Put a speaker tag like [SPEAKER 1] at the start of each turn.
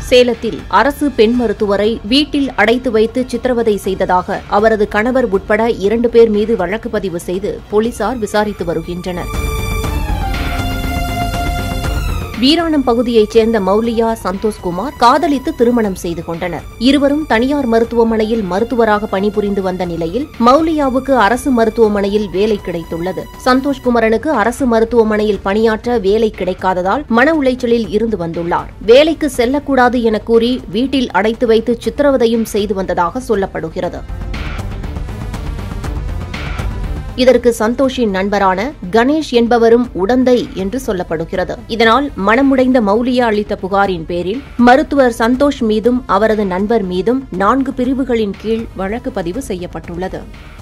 [SPEAKER 1] சேலத்தில் அரசு பெண் மருத்துவரை வீட்டில் அடைத்து வைத்து சித்திரவதை செய்ததாக அவரது கணவர் உட்பட இரண்டு பேர் மீது வழக்கு பதிவு செய்து போலீசார் விசாரித்து வருகின்றனர் வீராணம் பகுதியைச் சேர்ந்த மௌலியா சந்தோஷ்குமார் காதலித்து திருமணம் செய்து கொண்டனர் இருவரும் தனியார் மருத்துவமனையில் மருத்துவராக பணிபுரிந்து வந்த நிலையில் மௌலியாவுக்கு அரசு மருத்துவமனையில் வேலை கிடைத்துள்ளது சந்தோஷ்குமரனுக்கு அரசு மருத்துவமனையில் பணியாற்ற வேலை கிடைக்காததால் மன உளைச்சலில் இருந்து வந்துள்ளார் வேலைக்கு செல்லக்கூடாது என கூறி வீட்டில் அடைத்து வைத்து சித்திரவதையும் செய்து வந்ததாக சொல்லப்படுகிறது இதற்கு சந்தோஷின் நண்பரான கணேஷ் என்பவரும் உடந்தை என்று சொல்லப்படுகிறது இதனால் மனமுடைந்த மௌலியா அளித்த புகாரின் பேரில் மருத்துவர் சந்தோஷ் மீதும் அவரது நண்பர் மீதும் நான்கு பிரிவுகளின் கீழ் வழக்கு பதிவு செய்யப்பட்டுள்ளது